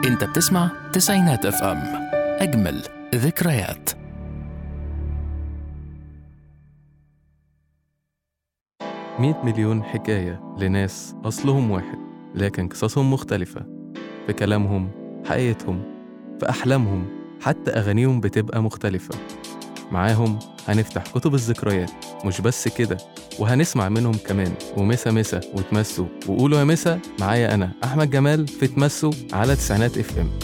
انت بتسمع تسعينات اف ام اجمل ذكريات مئة مليون حكاية لناس أصلهم واحد لكن قصصهم مختلفة في كلامهم حقيقتهم في أحلامهم حتى أغانيهم بتبقى مختلفة معاهم هنفتح كتب الذكريات مش بس كده وهنسمع منهم كمان ومسا مسا وتمسوا وقولوا يا مسا معايا أنا أحمد جمال في تمسوا على تسعينات اف ام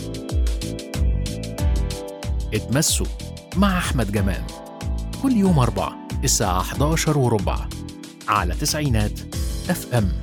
اتمسوا مع احمد جمال كل يوم اربع الساعة 11 وربع على تسعينات اف ام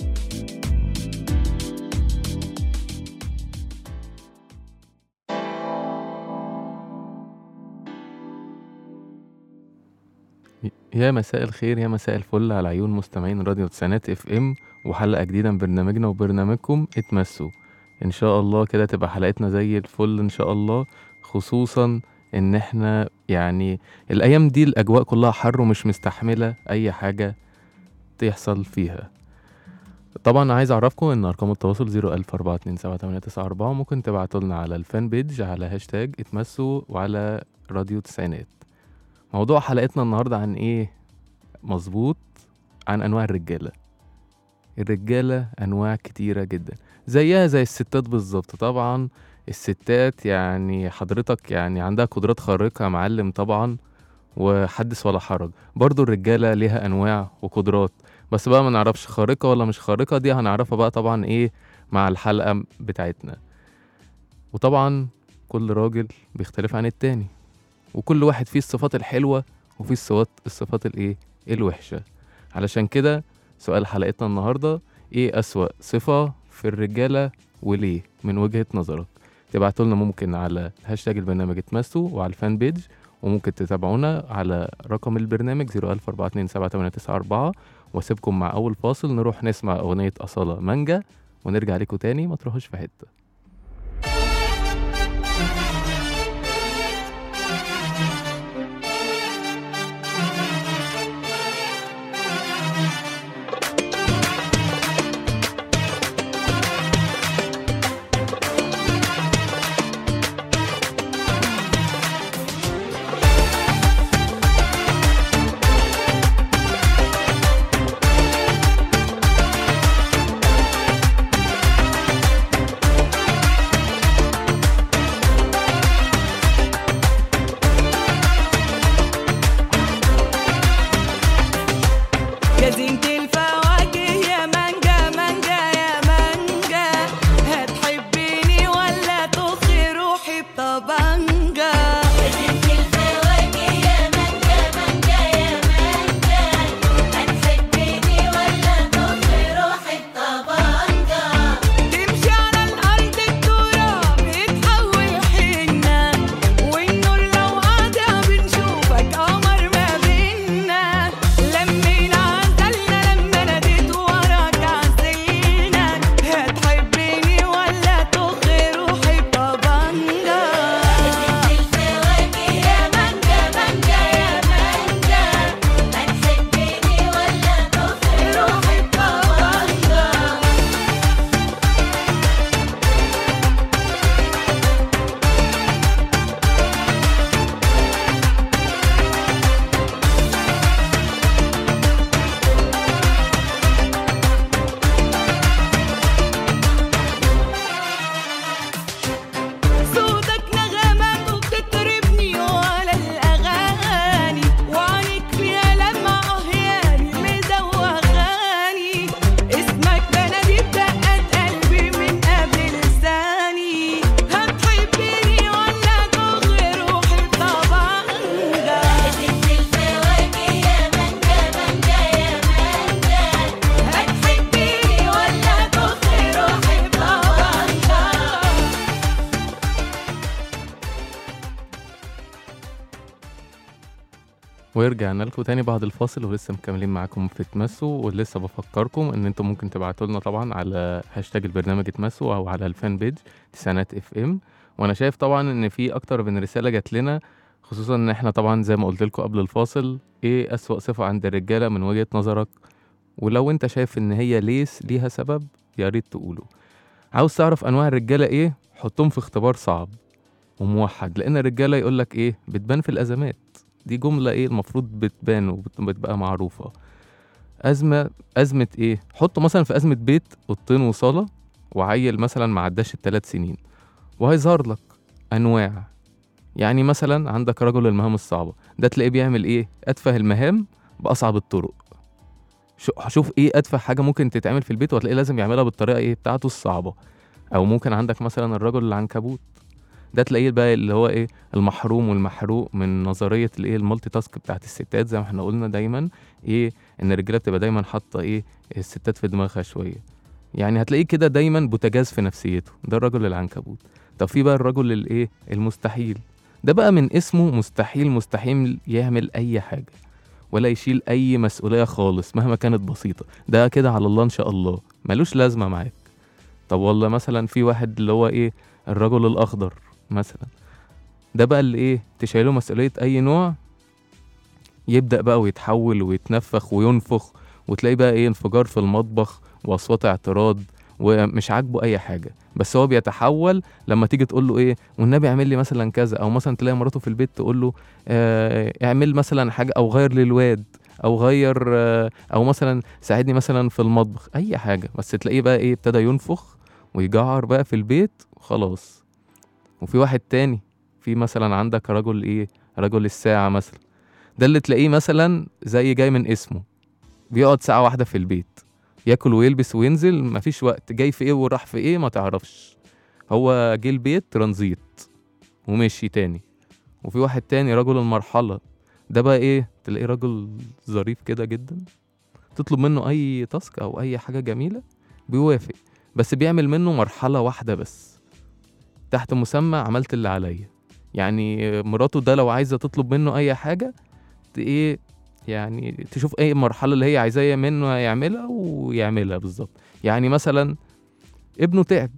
يا مساء الخير يا مساء الفل على عيون مستمعين راديو تسعينات اف ام وحلقة جديدة من برنامجنا وبرنامجكم اتمسوا ان شاء الله كده تبقى حلقتنا زي الفل ان شاء الله خصوصا ان احنا يعني الايام دي الاجواء كلها حر ومش مستحملة اي حاجة تحصل فيها طبعا عايز اعرفكم ان ارقام التواصل 004278994 ممكن تبعتوا لنا على الفان بيج على هاشتاج اتمسوا وعلى راديو تسعينات موضوع حلقتنا النهارده عن ايه مظبوط عن انواع الرجاله الرجاله انواع كتيره جدا زيها زي الستات بالظبط طبعا الستات يعني حضرتك يعني عندها قدرات خارقه يا معلم طبعا وحدث ولا حرج برضو الرجاله ليها انواع وقدرات بس بقى ما نعرفش خارقه ولا مش خارقه دي هنعرفها بقى طبعا ايه مع الحلقه بتاعتنا وطبعا كل راجل بيختلف عن التاني وكل واحد فيه الصفات الحلوة وفيه الصفات الصفات الايه الوحشة علشان كده سؤال حلقتنا النهاردة ايه أسوأ صفة في الرجالة وليه من وجهة نظرك تبعتوا لنا ممكن على هاشتاج البرنامج اتمسوا وعلى الفان بيج وممكن تتابعونا على رقم البرنامج 014278994 واسيبكم مع أول فاصل نروح نسمع أغنية أصالة مانجا ونرجع لكم تاني ما تروحوش في حتة يا زينة الفواكه يا مانجا مانجا يا مانجا هتحبيني ولا تخي روحي بطبنجة يا زينة الفواكه يا مانجا مانجا يا مانجا هتحبيني ولا تخي روحي بطبنجة تمشي على الأرض التراب يتحول حنة والنور لو قاطع بنشوفك قمر ما بينا لمينا عزلنا لما ناديت وراك عزلنا هتحبني ولا تخي روحي بطبنجة الفواكه يا مانجا مانجا يا مانجا هتحبني ولا تخي روحي بطبنجة صوتك نغمات وبتطربني ولا الأغاني وعينيك فيها لمع أهياني مدوخاني اسمك بنادي بدقات قلبي من قبل لساني هتحبني ولا تغي روحي بطبنجة الفواكه يا مانجا مانجا يا مانجا هتحبيني ولا تغي روحي بطبنجة ورجعنا لكم تاني بعد الفاصل ولسه مكملين معاكم في اتمسوا ولسه بفكركم ان انتم ممكن تبعتوا لنا طبعا على هاشتاج البرنامج اتمسوا او على الفان بيج تسعينات اف ام وانا شايف طبعا ان في اكتر من رساله جات لنا خصوصا ان احنا طبعا زي ما قلت لكم قبل الفاصل ايه اسوأ صفه عند الرجاله من وجهه نظرك ولو انت شايف ان هي ليس ليها سبب يا ريت تقوله عاوز تعرف انواع الرجاله ايه حطهم في اختبار صعب وموحد لان الرجاله يقول لك ايه بتبان في الازمات دي جمله ايه المفروض بتبان وبتبقى معروفه ازمه ازمه ايه حطه مثلا في ازمه بيت اوضتين وصاله وعيل مثلا ما عداش الثلاث سنين وهيظهر لك انواع يعني مثلا عندك رجل المهام الصعبه ده تلاقيه بيعمل ايه اتفه المهام باصعب الطرق شو- شوف ايه اتفه حاجه ممكن تتعمل في البيت وهتلاقيه لازم يعملها بالطريقه ايه بتاعته الصعبه او ممكن عندك مثلا الرجل العنكبوت ده تلاقيه بقى اللي هو ايه المحروم والمحروق من نظريه الايه المالتي تاسك بتاعت الستات زي ما احنا قلنا دايما ايه ان الرجاله بتبقى دايما حاطه ايه الستات في دماغها شويه يعني هتلاقيه كده دايما بوتجاز في نفسيته ده الرجل العنكبوت طب في بقى الرجل الايه المستحيل ده بقى من اسمه مستحيل مستحيل يعمل اي حاجه ولا يشيل اي مسؤوليه خالص مهما كانت بسيطه ده كده على الله ان شاء الله ملوش لازمه معاك طب والله مثلا في واحد اللي هو ايه الرجل الاخضر مثلا ده بقى اللي ايه تشيله مسؤوليه اي نوع يبدا بقى ويتحول ويتنفخ وينفخ وتلاقي بقى ايه انفجار في المطبخ واصوات اعتراض ومش عاجبه اي حاجه بس هو بيتحول لما تيجي تقول له ايه والنبي اعمل لي مثلا كذا او مثلا تلاقي مراته في البيت تقول له آه اعمل مثلا حاجه او غير للواد او غير آه او مثلا ساعدني مثلا في المطبخ اي حاجه بس تلاقيه بقى ايه ابتدى ينفخ ويجعر بقى في البيت وخلاص وفي واحد تاني في مثلا عندك رجل ايه رجل الساعه مثلا ده اللي تلاقيه مثلا زي جاي من اسمه بيقعد ساعه واحده في البيت ياكل ويلبس وينزل مفيش وقت جاي في ايه وراح في ايه ما تعرفش هو جه البيت ترانزيت ومشي تاني وفي واحد تاني رجل المرحلة ده بقى ايه تلاقيه رجل ظريف كده جدا تطلب منه اي تاسك او اي حاجة جميلة بيوافق بس بيعمل منه مرحلة واحدة بس تحت مسمى عملت اللي عليا يعني مراته ده لو عايزة تطلب منه اي حاجة ت- ايه يعني تشوف ايه المرحلة اللي هي عايزاه منه يعملها ويعملها بالظبط يعني مثلا ابنه تعب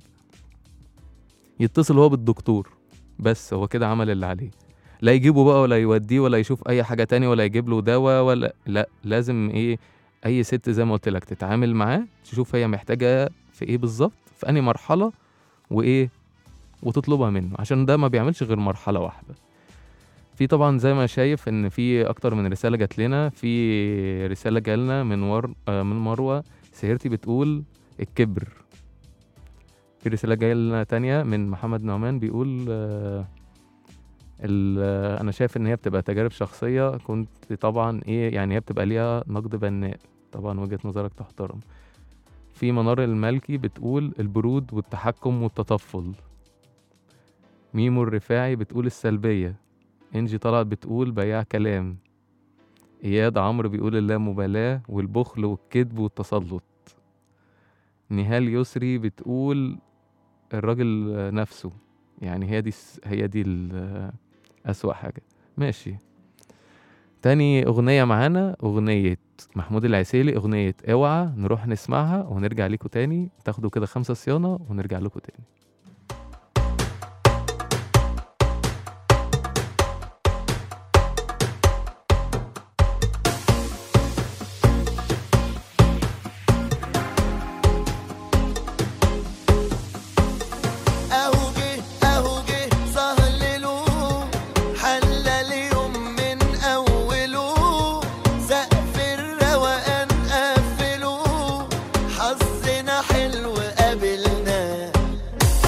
يتصل هو بالدكتور بس هو كده عمل اللي عليه لا يجيبه بقى ولا يوديه ولا يشوف اي حاجه تاني ولا يجيب له دواء ولا لا لازم ايه اي ست زي ما قلت لك تتعامل معاه تشوف هي محتاجه في ايه بالظبط في انهي مرحله وايه وتطلبها منه عشان ده ما بيعملش غير مرحله واحده في طبعا زي ما شايف ان في اكتر من رساله جات لنا في رساله جالنا من ور... آه، من مروه سهرتي بتقول الكبر في رسالة جاية لنا تانية من محمد نعمان بيقول آه ال- آه، أنا شايف إن هي بتبقى تجارب شخصية كنت طبعا إيه يعني هي بتبقى ليها نقد بناء طبعا وجهة نظرك تحترم في منار المالكي بتقول البرود والتحكم والتطفل ميمو الرفاعي بتقول السلبية إنجي طلعت بتقول بياع كلام إياد عمرو بيقول اللامبالاة والبخل والكذب والتسلط نهال يسري بتقول الراجل نفسه يعني هي دي الس- هي دي ال- أسوأ حاجة ماشي تاني أغنية معانا أغنية محمود العسيلي أغنية اوعى نروح نسمعها ونرجع لكم تاني تاخدوا كده خمسة صيانة ونرجع لكم تاني اهو جه اهو جه سهلله حل اليوم من اوله سقف الروقان قفله حظنا حلو قابلنا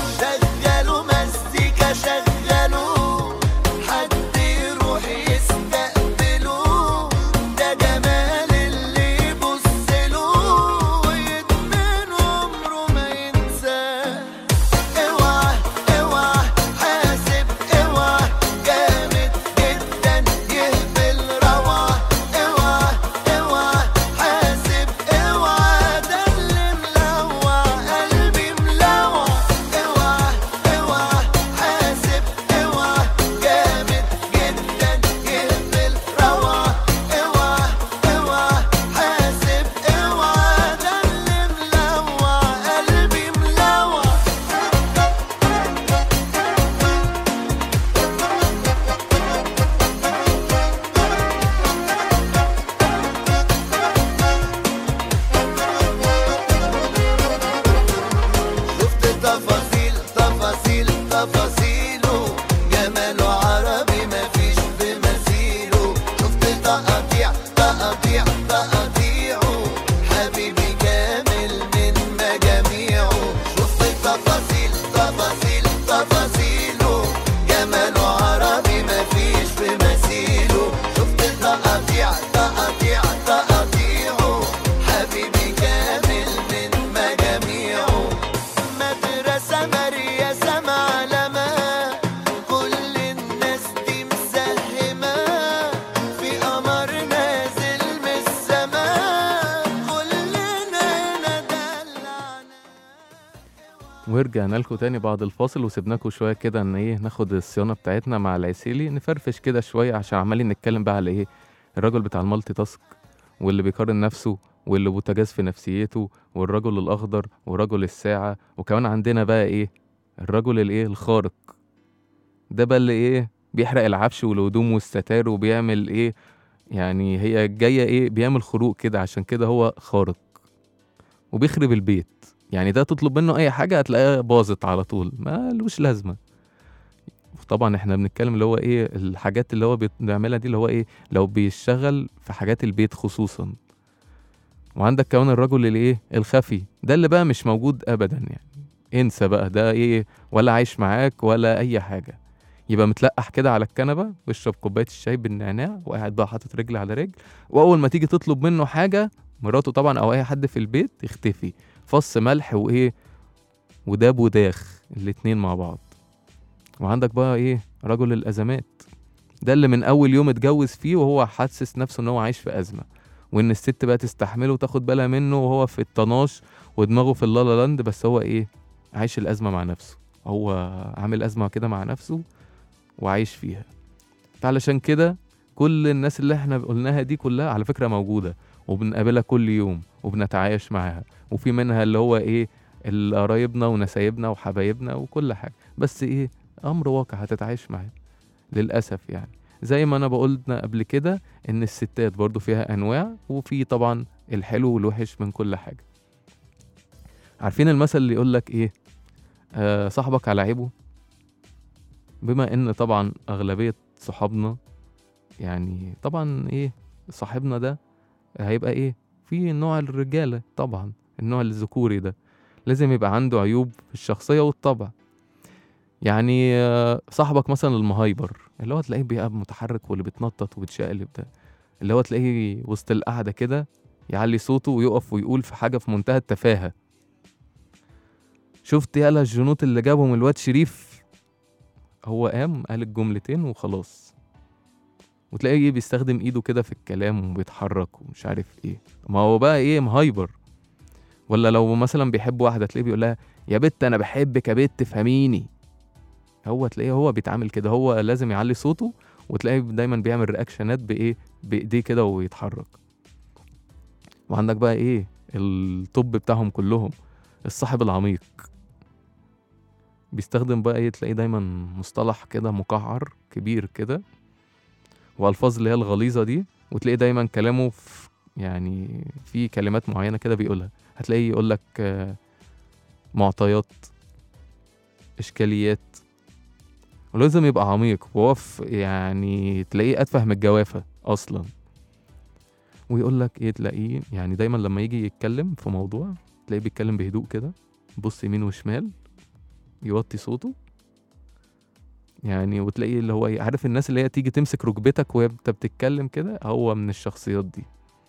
ورجعنا لكم تاني بعد الفاصل وسيبناكم شويه كده ان ايه ناخد الصيانه بتاعتنا مع العسيلي نفرفش كده شويه عشان عمالين نتكلم بقى على ايه الراجل بتاع المالتي تاسك واللي بيقارن نفسه واللي بوتجاز في نفسيته والرجل الاخضر ورجل الساعه وكمان عندنا بقى ايه الرجل الايه الخارق ده بقى اللي ايه بيحرق العفش والهدوم والستار وبيعمل ايه يعني هي جايه ايه بيعمل خروق كده عشان كده هو خارق وبيخرب البيت يعني ده تطلب منه اي حاجه هتلاقيها باظت على طول ما لوش لازمه طبعا احنا بنتكلم اللي هو ايه الحاجات اللي هو بيعملها دي اللي هو ايه لو بيشتغل في حاجات البيت خصوصا وعندك كمان الرجل اللي ايه الخفي ده اللي بقى مش موجود ابدا يعني انسى بقى ده ايه ولا عايش معاك ولا اي حاجه يبقى متلقح كده على الكنبه بيشرب كوبايه الشاي بالنعناع وقاعد بقى حاطط رجل على رجل واول ما تيجي تطلب منه حاجه مراته طبعا او اي حد في البيت يختفي فص ملح وايه وداب وداخ الاتنين مع بعض وعندك بقى ايه رجل الازمات ده اللي من اول يوم اتجوز فيه وهو حاسس نفسه ان هو عايش في ازمه وان الست بقى تستحمله وتاخد بالها منه وهو في الطناش ودماغه في اللالا لاند بس هو ايه عايش الازمه مع نفسه هو عامل ازمه كده مع نفسه وعايش فيها فعلشان كده كل الناس اللي احنا قلناها دي كلها على فكره موجوده وبنقابلها كل يوم وبنتعايش معاها وفي منها اللي هو ايه اللي قرايبنا ونسايبنا وحبايبنا وكل حاجه بس ايه امر واقع هتتعايش معاه للاسف يعني زي ما انا بقولنا قبل كده ان الستات برضو فيها انواع وفي طبعا الحلو والوحش من كل حاجه عارفين المثل اللي يقول لك ايه آه صاحبك على عيبه بما ان طبعا اغلبيه صحابنا يعني طبعا ايه صاحبنا ده هيبقى ايه في نوع الرجاله طبعا النوع الذكوري ده لازم يبقى عنده عيوب في الشخصيه والطبع يعني آه، صاحبك مثلا المهايبر اللي هو تلاقيه بيبقى متحرك واللي بيتنطط وبيتشقلب ده اللي هو تلاقيه وسط القعده كده يعلي صوته ويقف ويقول في حاجه في منتهى التفاهه شفت يالا الجنوط اللي جابهم الواد شريف هو قام قال الجملتين وخلاص وتلاقيه بيستخدم ايده كده في الكلام وبيتحرك ومش عارف ايه ما هو بقى ايه مهايبر ولا لو مثلا بيحب واحده تلاقيه بيقول لها يا بت انا بحبك يا بت فهميني هو تلاقيه هو بيتعامل كده هو لازم يعلي صوته وتلاقيه دايما بيعمل رياكشنات بايه بايديه كده ويتحرك وعندك بقى ايه الطب بتاعهم كلهم الصاحب العميق بيستخدم بقى ايه تلاقيه دايما مصطلح كده مقعر كبير كده والفاظ اللي هي الغليظه دي وتلاقيه دايما كلامه في يعني في كلمات معينه كده بيقولها هتلاقيه يقول لك آه، معطيات اشكاليات ولازم يبقى عميق وهو في- يعني تلاقيه اتفه من الجوافه اصلا ويقول لك ايه تلاقيه يعني دايما لما يجي يتكلم في موضوع تلاقيه بيتكلم بهدوء كده بص يمين وشمال يوطي صوته يعني وتلاقيه اللي هو ايه عارف الناس اللي هي تيجي تمسك ركبتك وانت بتتكلم كده هو من الشخصيات دي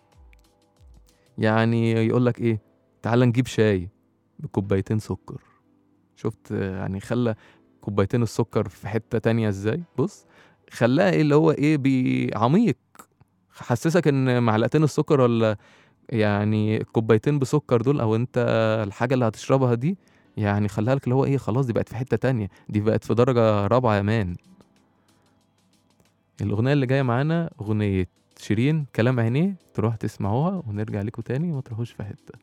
يعني يقول لك ايه تعال نجيب شاي بكوبايتين سكر شفت آه، يعني خلى كوبايتين السكر في حتة تانية ازاي بص خلاها ايه اللي هو ايه بي- عميق حسسك ان معلقتين السكر ولا يعني كوبايتين بسكر دول او انت الحاجة اللي هتشربها دي يعني خلاها لك اللي هو ايه خلاص دي بقت في حتة تانية دي بقت في درجة رابعة يا مان الأغنية اللي جاية معانا أغنية شيرين كلام عينيه تروح تسمعوها ونرجع لكم تاني وما تروحوش في حتة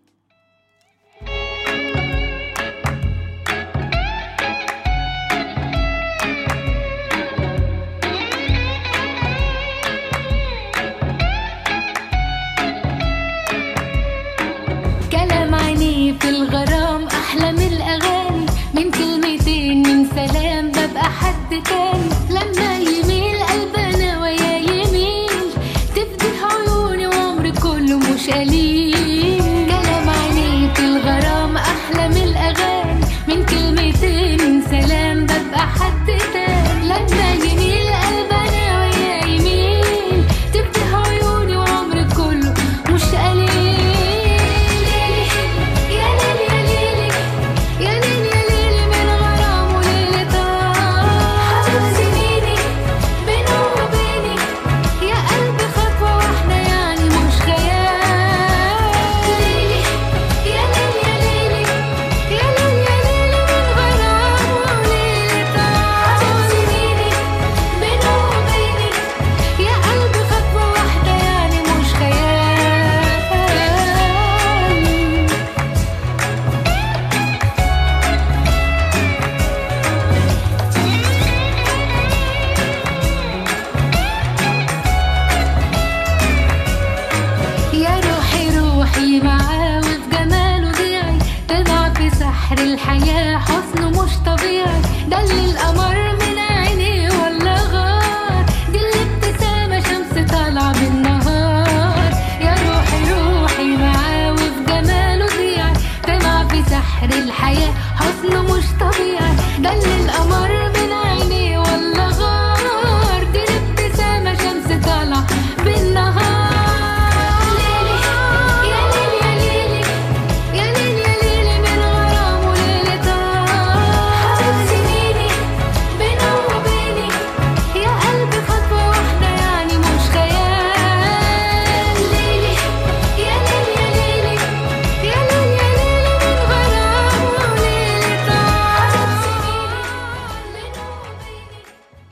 كلام عينيه في الغرام احلى من الاغاني من كلمتين من سلام ببقى حد تاني لما يميل قلبنا ويا يميل تفتح عيوني وعمري كله مش قليل كلام الحياة حسنه مش طبيعي ده اللي القمر من عينيه ولا غار دي الابتسامة شمس طالعة بالنهار يا روحي روحي معاه وفي جماله ضيعي طمع في سحر الحياة حسنه مش طبيعي ده اللي القمر من عينيه ولا غار دي الابتسامة شمس طالعة بالنهار ليلي يا ليلي يا ليلي يا ليل يا ليل من غرام وليلة حبيب سنيني بينه وبيني يا قلبي خطوة واحدة يعني مش خيال ليلي يا ليل يا ليلي يا ليل يا ليل من غرام وليلة حبيب سنيني بينه وبيني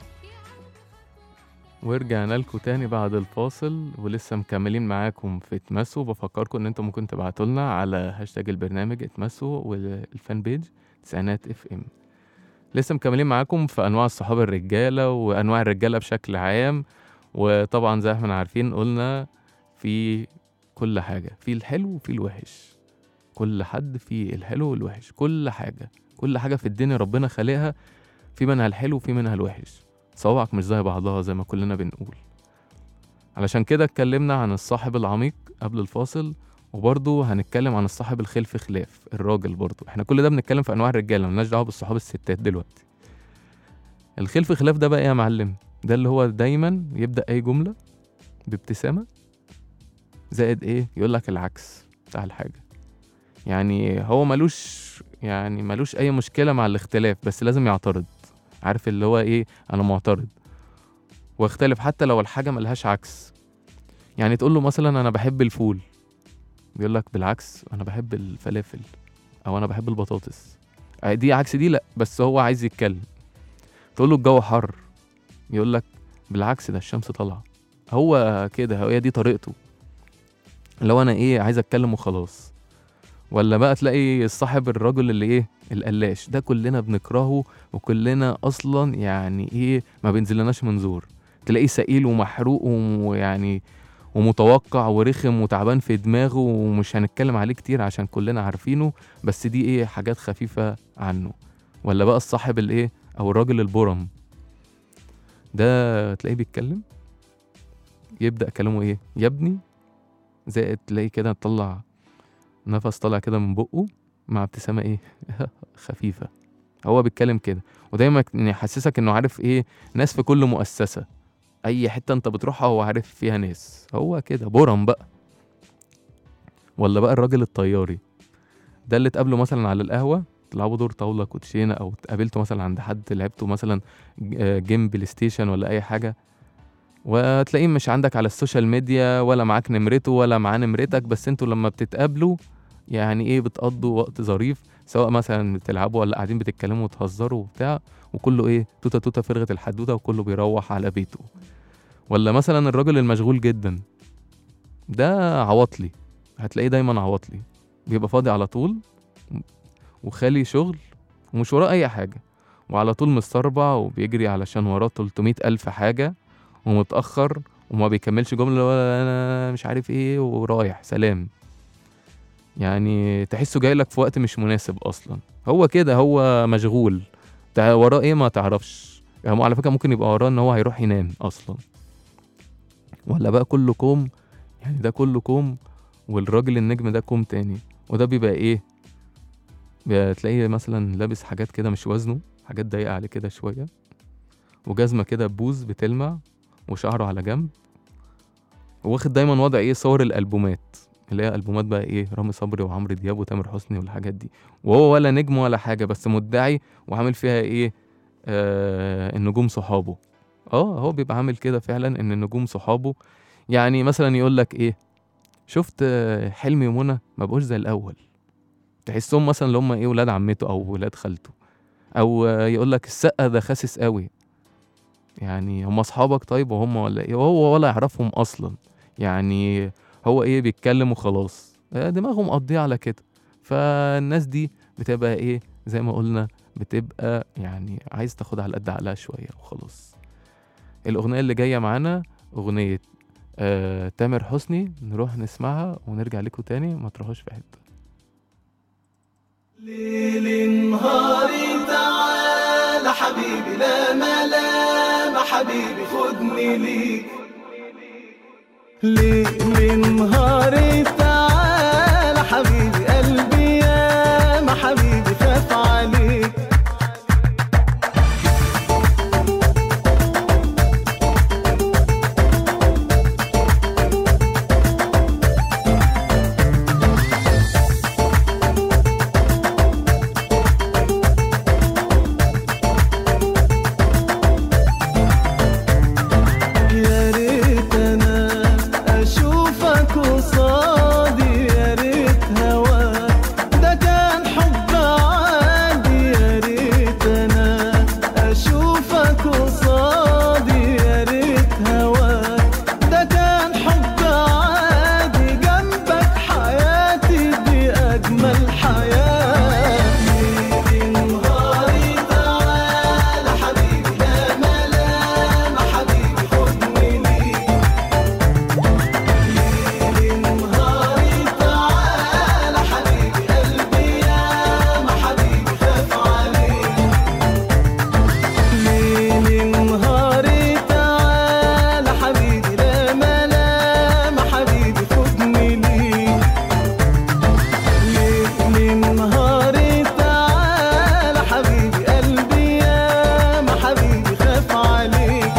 ورجعنا لكم تاني بعد الفاصل ولسه مكملين معاكم في اتمسوا بفكركم ان انتم ممكن تبعتوا لنا على هاشتاج البرنامج اتمسوا والفان بيج تسعينات اف ام لسه مكملين معاكم في انواع الصحاب الرجاله وانواع الرجاله بشكل عام وطبعا زي ما احنا عارفين قلنا في كل حاجه في الحلو وفي الوحش كل حد فيه الحلو والوحش كل حاجه كل حاجه في الدنيا ربنا خالقها في منها الحلو وفي منها الوحش صوابعك مش زي بعضها زي ما كلنا بنقول علشان كده اتكلمنا عن الصاحب العميق قبل الفاصل وبرضه هنتكلم عن الصاحب الخلف خلاف الراجل برضه احنا كل ده بنتكلم في انواع الرجاله ملناش دعوه بالصحاب الستات دلوقتي الخلف خلاف ده بقى ايه يا معلم ده اللي هو دايما يبدا اي جمله بابتسامه زائد ايه يقول لك العكس بتاع الحاجه يعني هو ملوش يعني ملوش اي مشكله مع الاختلاف بس لازم يعترض عارف اللي هو ايه انا معترض واختلف حتى لو الحاجه ملهاش عكس يعني تقول له مثلا انا بحب الفول بيقول لك بالعكس انا بحب الفلافل او انا بحب البطاطس آه دي عكس دي لا بس هو عايز يتكلم تقول له الجو حر يقول لك بالعكس ده الشمس طالعه هو كده هي دي طريقته لو انا ايه عايز اتكلم وخلاص ولا بقى تلاقي الصاحب الرجل اللي ايه القلاش ده كلنا بنكرهه وكلنا اصلا يعني ايه ما بينزلناش من زور تلاقيه سئيل ومحروق ويعني ومتوقع ورخم وتعبان في دماغه ومش هنتكلم عليه كتير عشان كلنا عارفينه بس دي ايه حاجات خفيفة عنه ولا بقى الصاحب الايه او الراجل البرم ده تلاقيه بيتكلم يبدأ كلامه ايه يا ابني زائد تلاقيه كده طلع نفس طالع كده من بقه مع ابتسامة ايه خفيفة هو بيتكلم كده ودايما يحسسك انه عارف ايه ناس في كل مؤسسة اي حتة انت بتروحها هو عارف فيها ناس هو كده برم بقى ولا بقى الراجل الطياري ده اللي تقابله مثلا على القهوة تلعبوا دور طاولة كوتشينة او تقابلته مثلا عند حد لعبته مثلا ج- جيم بلاي ستيشن ولا اي حاجة وتلاقيه مش عندك على السوشيال ميديا ولا معاك نمرته ولا معاه نمرتك بس انتوا لما بتتقابلوا يعني ايه بتقضوا وقت ظريف سواء مثلا بتلعبوا ولا قاعدين بتتكلموا وتهزروا وبتاع وكله ايه توته توته فرغة الحدوته وكله بيروح على بيته ولا مثلا الراجل المشغول جدا ده عواطلي هتلاقيه دايما عواطلي بيبقى فاضي على طول وخالي شغل ومش وراه اي حاجة وعلى طول مستربع وبيجري علشان وراه 300 ألف حاجة ومتأخر وما بيكملش جملة ولا أنا مش عارف إيه ورايح سلام يعني تحسه جاي لك في وقت مش مناسب أصلا هو كده هو مشغول تع- وراه إيه ما تعرفش يعني هو على فكرة ممكن يبقى وراه إن هو هيروح ينام أصلا ولا بقى كله كوم يعني ده كله كوم والراجل النجم ده كوم تاني وده بيبقى إيه بتلاقيه مثلا لابس حاجات كده مش وزنه حاجات ضيقة عليه كده شوية وجزمة كده بوز بتلمع وشعره على جنب واخد دايما وضع ايه صور الالبومات اللي هي البومات بقى ايه رامي صبري وعمرو دياب وتامر حسني والحاجات دي وهو ولا نجم ولا حاجه بس مدعي وعامل فيها ايه آه النجوم صحابه اه هو بيبقى عامل كده فعلا ان النجوم صحابه يعني مثلا يقول لك ايه شفت آه، حلمي ومنى ما بقوش زي الاول تحسهم مثلا اللي هم ايه ولاد عمته او ولاد خالته او آه، يقول لك السقه ده خاسس قوي يعني هم اصحابك طيب وهم ولا ايه وهو ولا يعرفهم اصلا يعني هو ايه بيتكلم وخلاص آه، دماغهم مقضيه على كده فالناس دي بتبقى ايه زي ما قلنا بتبقى يعني عايز تاخدها على قد عقلها شويه وخلاص الاغنيه اللي جايه معانا اغنيه آه تامر حسني نروح نسمعها ونرجع لكم تاني ما تروحوش في حته ليل نهاري تعالى حبيبي لا ملام حبيبي خدني ليك ليل نهاري تعالى حبيبي قلبي يا ما حبيبي خاف عليك يا ريت انا اشوفك قصادي يا ريت هواك ده كان حب عادي يا ريت انا اشوفك قصادي يا ريت هواك ده كان حب عادي جنبك حياتي دي اجمل حياه ليل نهاري تعالى حبيبي لا ملام حبيبي خدني ليك ليل نهاري تعالى حبيبي قلبي يا ما حبيبي خاف عليك ليل نهاري تعالى حبيبي لا ملام حبيبي خدني ليك ليل نهاري تعالى حبيبي قلبي يا ما حبيبي خاف عليك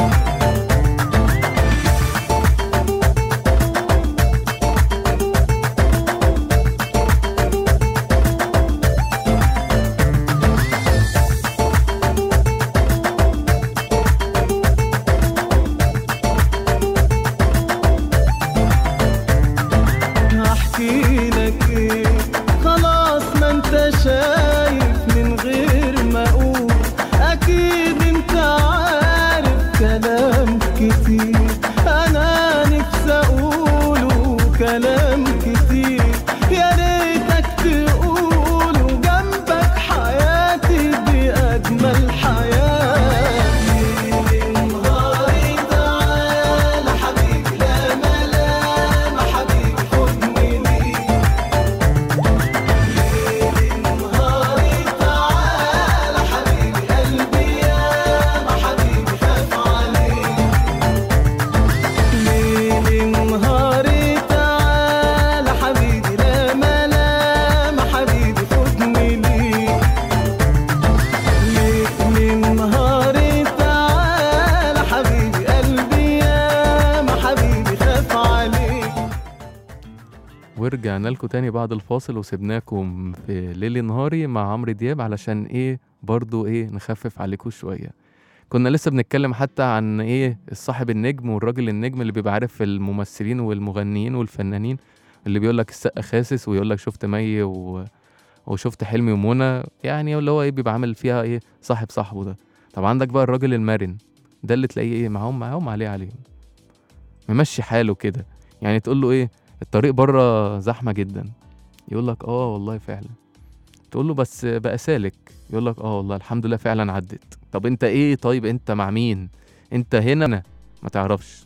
هحكي لك ايه خلاص ما انت شايف من غير ما اقول اكيد انت عارف كلام كتير انا نفسي اقوله كلام كتير يا ريتك تقوله جنبك حياتي دي اجمل حياه ليل نهاري تعالى حبيبي لا ملام حبيبي خدني ليك ليل نهاري تعالى حبيبي قلبي يا ما حبيبي خاف عليك ليل نهاري تعالى حبيبي لا ملام حبيبي خدني ليك ليل نهاري تعالى حبيبي قلبي يا ما حبيبي خاف عليك ورجعنا لكم تاني بعد الفاصل وسبناكم في ليلي نهاري مع عمرو دياب علشان ايه برضو ايه نخفف عليكم شوية كنا لسه بنتكلم حتى عن ايه الصاحب النجم والراجل النجم اللي بيبقى عارف الممثلين والمغنيين والفنانين اللي بيقول لك السقا خاسس ويقول لك شفت مي و... وشفت حلمي ومنى يعني اللي هو ايه بيبقى عامل فيها ايه صاحب صاحبه ده طب عندك بقى الراجل المرن ده اللي تلاقيه ايه معاهم معاهم عليه عليهم ممشي حاله كده يعني تقول له ايه الطريق بره زحمه جدا يقول لك اه والله فعلا تقول له بس بقى سالك يقول لك اه والله الحمد لله فعلا عدت طب انت ايه طيب انت مع مين انت هنا أنا ما تعرفش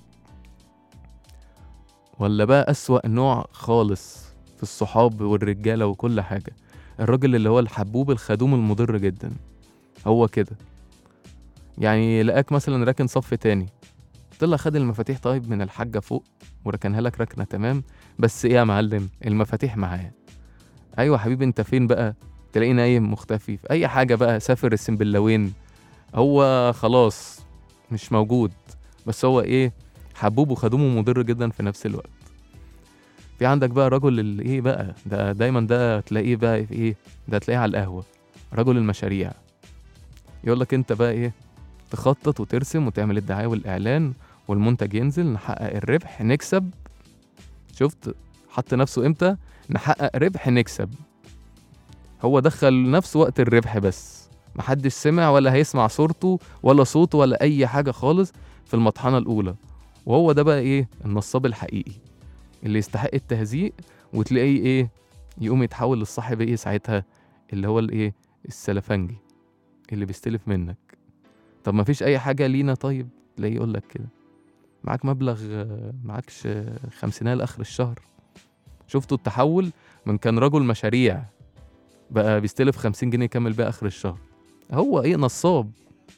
ولا بقى أسوأ نوع خالص في الصحاب والرجالة وكل حاجة الراجل اللي هو الحبوب الخدوم المضر جدا هو كده يعني لقاك مثلا راكن صف تاني طلع خد المفاتيح طيب من الحاجة فوق وركنها لك ركنة تمام بس ايه يا معلم المفاتيح معاه ايوه حبيبي انت فين بقى تلاقيه نايم مختفي في اي حاجة بقى سافر السنبلاوين هو خلاص مش موجود بس هو ايه حبوب وخدومه مضر جدا في نفس الوقت في عندك بقى رجل اللي ايه بقى ده دايما ده تلاقيه بقى في ايه ده تلاقيه على القهوة رجل المشاريع يقول لك انت بقى ايه تخطط وترسم وتعمل الدعاية والإعلان والمنتج ينزل نحقق الربح نكسب شفت حط نفسه امتى نحقق ربح نكسب هو دخل نفسه وقت الربح بس محدش سمع ولا هيسمع صورته ولا صوته ولا أي حاجة خالص في المطحنة الأولى وهو ده بقى إيه النصاب الحقيقي اللي يستحق التهزيء وتلاقيه إيه يقوم يتحول للصاحب إيه ساعتها اللي هو الإيه السلفنجي اللي بيستلف منك طب ما فيش أي حاجة لينا طيب تلاقيه يقول لك كده معاك مبلغ آه، معاكش آه، خمسينية لآخر الشهر شفتوا التحول من كان رجل مشاريع بقى بيستلف 50 جنيه يكمل بيها اخر الشهر هو ايه نصاب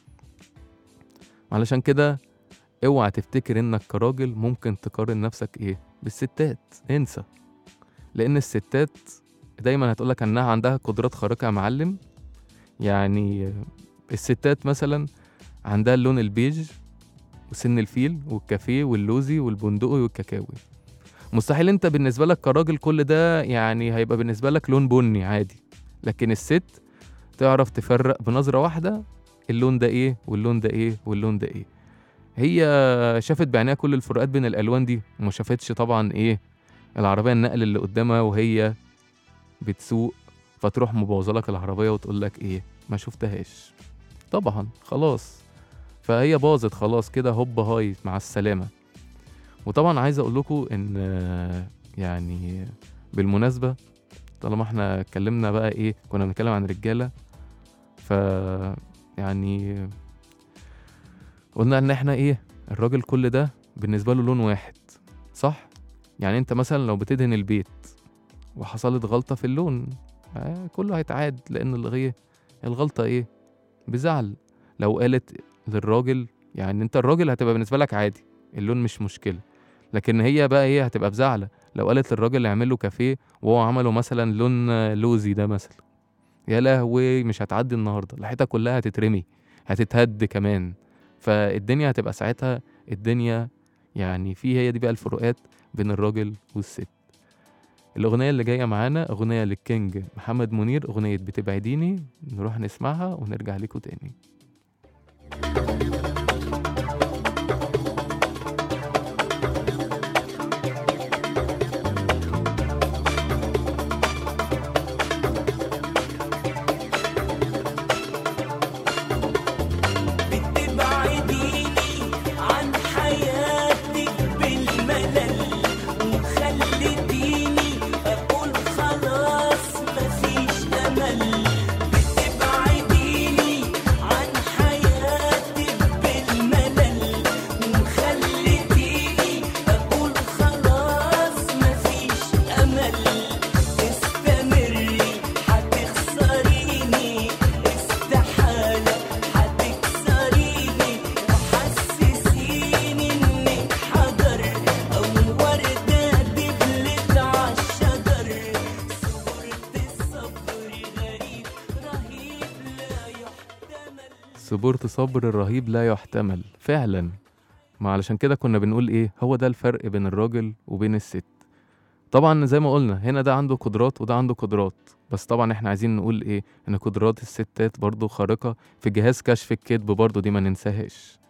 علشان كده اوعى تفتكر انك كراجل ممكن تقارن نفسك ايه بالستات انسى لان الستات دايما هتقولك انها عندها قدرات خارقه يا معلم يعني الستات مثلا عندها اللون البيج وسن الفيل والكافيه واللوزي والبندقي والكاكاوي مستحيل انت بالنسبه لك كراجل كل ده يعني هيبقى بالنسبه لك لون بني عادي لكن الست تعرف تفرق بنظره واحده اللون ده ايه واللون ده ايه واللون ده ايه هي شافت بعينيها كل الفروقات بين الالوان دي وما شافتش طبعا ايه العربيه النقل اللي قدامها وهي بتسوق فتروح مبوظه لك العربيه وتقول لك ايه ما شفتهاش طبعا خلاص فهي باظت خلاص كده هوب هاي مع السلامه وطبعا عايز اقول لكم ان آه، يعني بالمناسبه طالما احنا اتكلمنا بقى ايه كنا بنتكلم عن رجاله ف يعني قلنا ان احنا ايه الراجل كل ده بالنسبه له لون واحد صح يعني انت مثلا لو بتدهن البيت وحصلت غلطه في اللون آه كله هيتعاد لان الغيه الغلطه ايه بزعل لو قالت للراجل يعني انت الراجل هتبقى بالنسبه لك عادي اللون مش مشكله لكن هي بقى ايه هتبقى بزعله لو قالت للراجل يعمل له كافيه وهو عمله مثلا لون آه، لوزي ده مثلا يا لهوي مش هتعدي النهارده الحيطه كلها هتترمي هتتهد كمان فالدنيا هتبقى ساعتها الدنيا يعني في هي دي بقى الفروقات بين الراجل والست الأغنية اللي جاية معانا أغنية للكينج محمد منير أغنية بتبعديني نروح نسمعها ونرجع لكم تاني بتبعديني عن حياتك بالملل وخلتيني اقول خلاص مفيش امل بتبعديني عن حياتك بالملل وخلتيني اقول خلاص مفيش امل استمري هتخسريني استحالة هتكسريني وحسسيني انك حجر او وردة دبلت عالشجر صبرت صبر صبرت صبر غريب رهيب لا يحتمل رهيب لا يحتمل فعلا ما علشان كده كنا بنقول ايه هو ده الفرق بين الراجل وبين الست طبعا زي ما قلنا هنا ده عنده قدرات وده عنده قدرات بس طبعا احنا عايزين نقول ايه ان قدرات الستات برضو خارقة في جهاز كشف الكذب برضو دي ما ننساهاش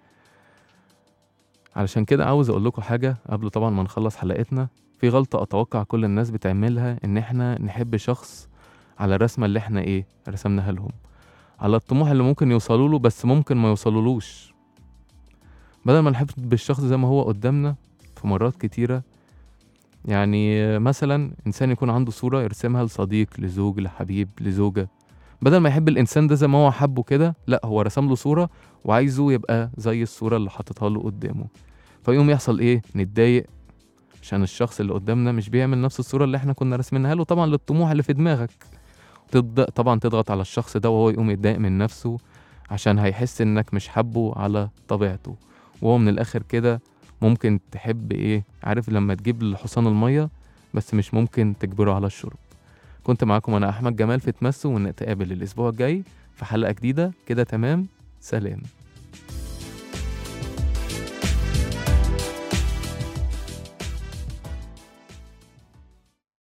علشان كده عاوز اقول لكم حاجة قبل طبعا ما نخلص حلقتنا في غلطة اتوقع كل الناس بتعملها ان احنا نحب شخص على الرسمة اللي احنا ايه رسمناها لهم على الطموح اللي ممكن يوصلوا له بس ممكن ما يوصلولوش بدل ما نحب بالشخص زي ما هو قدامنا في مرات كتيرة يعني مثلا إنسان يكون عنده صورة يرسمها لصديق لزوج لحبيب لزوجة بدل ما يحب الإنسان ده زي ما هو حبه كده لأ هو رسم له صورة وعايزه يبقى زي الصورة اللي حاططها له قدامه فيقوم يحصل إيه نتضايق عشان الشخص اللي قدامنا مش بيعمل نفس الصورة اللي احنا كنا راسمينها له طبعا للطموح اللي في دماغك تبدأ طبعا تضغط على الشخص ده وهو يقوم يتضايق من نفسه عشان هيحس انك مش حابه على طبيعته وهو من الاخر كده ممكن تحب ايه عارف لما تجيب الحصان المية بس مش ممكن تجبره على الشرب كنت معاكم انا احمد جمال في تمسوا ونتقابل الاسبوع الجاي في حلقة جديدة كده تمام سلام